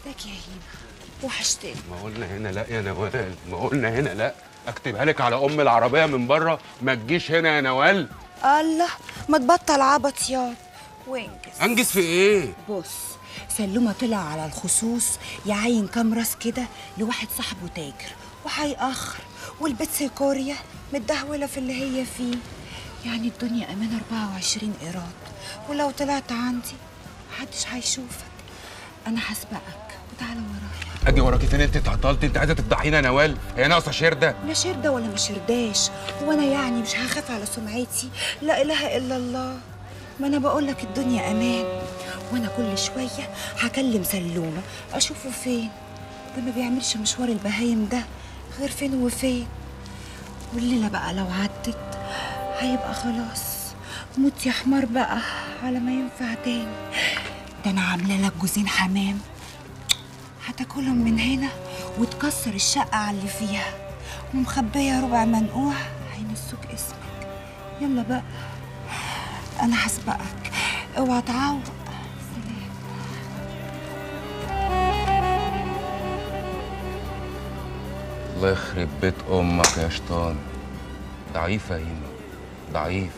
ازيك يا هيما وحشتني ما قلنا هنا لا يا نوال ما قلنا هنا لا اكتبها لك على ام العربيه من بره ما تجيش هنا يا نوال الله ما تبطل عبط ياض وانجز انجز في ايه بص سلومة طلع على الخصوص يعين كام راس كده لواحد صاحبه تاجر وهيأخر والبت كوريا متدهولة في اللي هي فيه يعني الدنيا أمان 24 إيراد ولو طلعت عندي محدش هيشوفك أنا هسبقك وتعالى ورايا اجي وراكي فين انت اتعطلتي انت عايزه تفضحينا يا نوال هي ناقصه شرده لا شردة ولا ما شرداش وانا يعني مش هخاف على سمعتي لا اله الا الله ما انا بقول لك الدنيا امان وانا كل شويه هكلم سلومه اشوفه فين ده ما بيعملش مشوار البهايم ده غير فين وفين والليله بقى لو عدت هيبقى خلاص موت يا حمار بقى على ما ينفع تاني ده انا عامله لك جوزين حمام هتاكلهم من هنا وتكسر الشقة على اللي فيها ومخبية ربع منقوع هينسوك اسمك يلا بقى أنا هسبقك اوعى تعوق سلام الله يخرب بيت امك يا شيطان ضعيفه يا هيما ضعيف